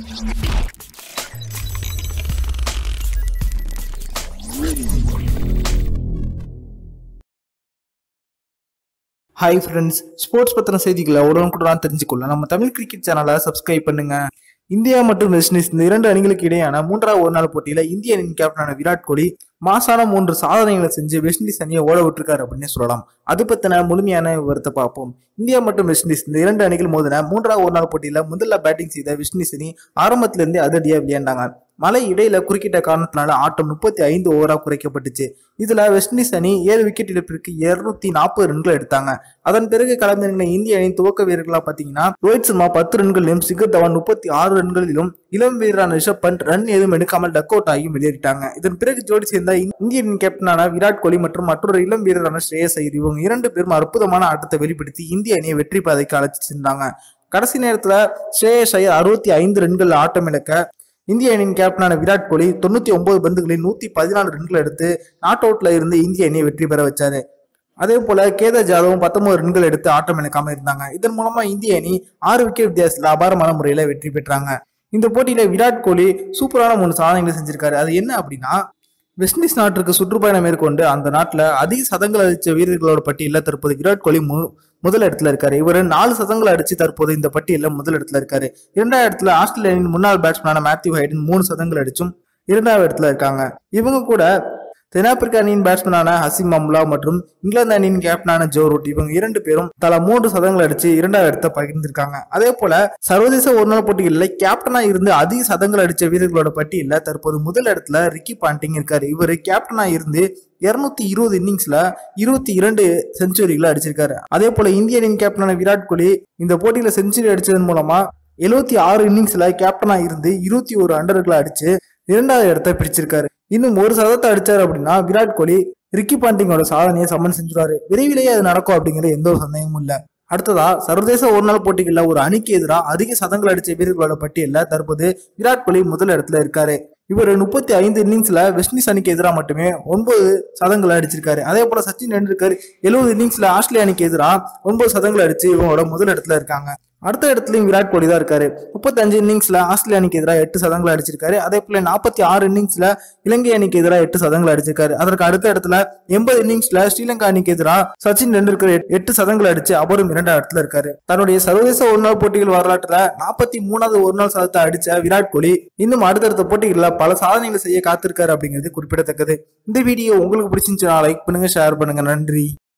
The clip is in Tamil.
ஹாய் ஃப்ரெண்ட்ஸ் ஸ்போர்ட்ஸ் பத்தின செய்திகளை உடனுக்குடன் தெரிஞ்சுக்கொள்ள நம்ம தமிழ் கிரிக்கெட் சேனலை சப்ஸ்கிரைப் பண்ணுங்க இந்தியா மற்றும் வெஸ்ட் இண்டீஸ் இந்த இரண்டு அணிகளுக்கு இடையான மூன்றாவது ஒரு நாள் போட்டியில இந்திய அணியின் கேப்டனான விராட் கோலி மாசான மூன்று சாதனைகளை செஞ்சு வெஸ்ட் இண்டீஸ் அணியை ஓட விட்டுருக்காரு அப்படின்னு சொல்லலாம் அது பத்தின முழுமையான விவரத்தை பார்ப்போம் இந்தியா மற்றும் வெஸ்ட் இண்டீஸ் இந்த இரண்டு அணிகள் மோதின மூன்றாவது ஒரு நாள் போட்டியில முதல்ல பேட்டிங் செய்த வெஸ்ட் இண்டீஸ் அணி ஆரம்பத்திலிருந்தே அதிரடியா விளையாண்டாங்க மழை இடையில குறுக்கிட்ட காரணத்தினால ஆட்டம் முப்பத்தி ஐந்து ஓவரா குறைக்கப்பட்டுச்சு இதுல வெஸ்ட் இண்டீஸ் அணி ஏழு விக்கெட் இழப்பிற்கு இருநூத்தி நாற்பது ரன்கள் எடுத்தாங்க அதன் பிறகு களமிறங்கின இந்திய அணியின் துவக்க வீரர்களா பாத்தீங்கன்னா ரோஹித் சர்மா பத்து ரன்களிலும் சிகர் தவான் முப்பத்தி ஆறு ரன்களிலும் இளம் வீரரான ரிஷப் பண்ட் ரன் எதுவும் எடுக்காமல் டக் அவுட் ஆகி வெளியேறிட்டாங்க இதன் பிறகு ஜோடி சேர்ந்த இந்திய அணியின் கேப்டனான விராட் கோலி மற்றும் மற்றொரு இளம் வீரரான ஸ்ரேயஸ் ஐயர் இவங்க இரண்டு பேரும் அற்புதமான ஆட்டத்தை வெளிப்படுத்தி இந்திய அணியை வெற்றி பாதைக்கு அழைச்சு சென்றாங்க கடைசி நேரத்துல ஸ்ரேயஸ் ஐயர் அறுபத்தி ஐந்து ரன்கள் ஆட்டம் இழக்க இந்திய அணியின் கேப்டனான விராட் கோலி தொண்ணூத்தி ஒன்பது பந்துகளில் நூத்தி பதினாலு ரன்கள் எடுத்து நாட் அவுட்ல இருந்து இந்திய அணியை வெற்றி பெற வச்சாரு அதே போல கேதர் ஜாதவும் பத்தொன்பது ரன்கள் எடுத்து ஆட்டம் இழக்காம இருந்தாங்க இதன் மூலமா இந்திய அணி ஆறு விக்கெட் வித்தியாசத்துல அபாரமான முறையில வெற்றி பெற்றாங்க இந்த போட்டியில விராட் கோலி சூப்பரான மூணு சாதனைகளை செஞ்சிருக்காரு அது என்ன அப்படின்னா வெஸ்ட் இண்டீஸ் நாட்டிற்கு சுற்றுப்பயணம் மேற்கொண்டு அந்த நாட்டில் அதிக சதங்கள் அடிச்ச வீரர்களோட பட்டியலில் தற்போது விராட் கோலி மு முதல் இடத்துல இருக்காரு இவர் நாலு சதங்கள் அடிச்சு தற்போது இந்த பட்டியலில் முதல் இடத்துல இருக்காரு இரண்டாவது இடத்துல ஆஸ்திரேலியாவின் முன்னாள் பேட்ஸ்மேனான மேத்யூ ஹைடன் மூணு சதங்கள் அடிச்சும் இரண்டாவது இடத்துல இருக்காங்க இவங்க கூட தென்னாப்பிரிக்க அணியின் பேட்ஸ்மேனான ஹசிம் அம்லா மற்றும் இங்கிலாந்து அணியின் கேப்டனான ஜோ ரூட் இவங்க இரண்டு பேரும் தலா மூன்று சதங்கள் அடிச்சு இரண்டாவது இடத்தை பகிர்ந்திருக்காங்க அதே போல சர்வதேச ஒருநாள் போட்டிகளில் கேப்டனா இருந்து அதிக சதங்கள் அடிச்ச வீரர்களோட பட்டியலில் தற்போது முதல் இடத்துல ரிக்கி பாண்டிங் இருக்காரு இவர் கேப்டனா இருந்து இருநூத்தி இருபது இன்னிங்ஸ்ல இருபத்தி இரண்டு செஞ்சுரிகளை அடிச்சிருக்காரு அதே போல இந்திய அணியின் கேப்டனான விராட் கோலி இந்த போட்டியில செஞ்சுரி அடிச்சதன் மூலமா எழுபத்தி ஆறு இன்னிங்ஸ்ல கேப்டனா இருந்து இருபத்தி ஒரு அண்டர்களை அடிச்சு இரண்டாவது இடத்தை பிடிச்சிருக்காரு இன்னும் ஒரு சதத்தை அடிச்சாரு அப்படின்னா விராட் கோலி ரிக்கி பாண்டிங்கோட சாதனையை சமன் செஞ்சுருவாரு விரைவிலேயே அது நடக்கும் அப்படிங்கிற எந்த ஒரு சந்தேகமும் இல்ல அடுத்ததா சர்வதேச ஒருநாள் போட்டிகளில் ஒரு அணிக்கு எதிராக அதிக சதங்கள் அடிச்ச வீரர்களோட பட்டியலில் தற்போது விராட் கோலி முதல் இடத்துல இருக்காரு இவர் முப்பத்தி ஐந்து இன்னிங்ஸ்ல வெஸ்ட் இண்டீஸ் அணிக்கு எதிராக மட்டுமே ஒன்பது சதங்களை அடிச்சிருக்காரு அதே போல சச்சின் டெண்டுல்கர் எழுபது இன்னிங்ஸ்ல ஆஸ்திரேலியா அணிக்கு எதிராக ஒன்பது சதங்களை அடிச்சு இவங்களோட முதல் இடத்துல இருக்காங்க அடுத்த இடத்துலயும் விராட் கோலி தான் இருக்காரு முப்பத்தஞ்சு இன்னிங்ஸ்ல ஆஸ்திரேலியா அணிக்கு எதிராக எட்டு சதங்களை அடிச்சிருக்காரு அதே போல நாற்பத்தி ஆறு இன்னிங்ஸ்ல இலங்கை அணிக்கு எதிராக எட்டு சதங்களை அடிச்சிருக்காரு அதற்கு அடுத்த இடத்துல எண்பது இன்னிங்ஸ்ல ஸ்ரீலங்கா அணிக்கு எதிராக சச்சின் டெண்டுல்கர் எட்டு சதங்களை அடிச்சு அவரும் இரண்டாவது இடத்துல இருக்காரு தன்னுடைய சர்வதேச ஒருநாள் போட்டிகள் வரலாற்றுல நாற்பத்தி மூணாவது ஒருநாள் சதத்தை அடிச்ச விராட் கோலி இன்னும் அடுத்தடுத்த போட்டிகளில் பல சாதனைகளை செய்ய காத்திருக்காரு அப்படிங்கிறது குறிப்பிடத்தக்கது இந்த வீடியோ உங்களுக்கு பிடிச்சிருந்துச்சுன்னா லைக் பண்ணுங்க ஷேர் பண்ணுங்க நன்றி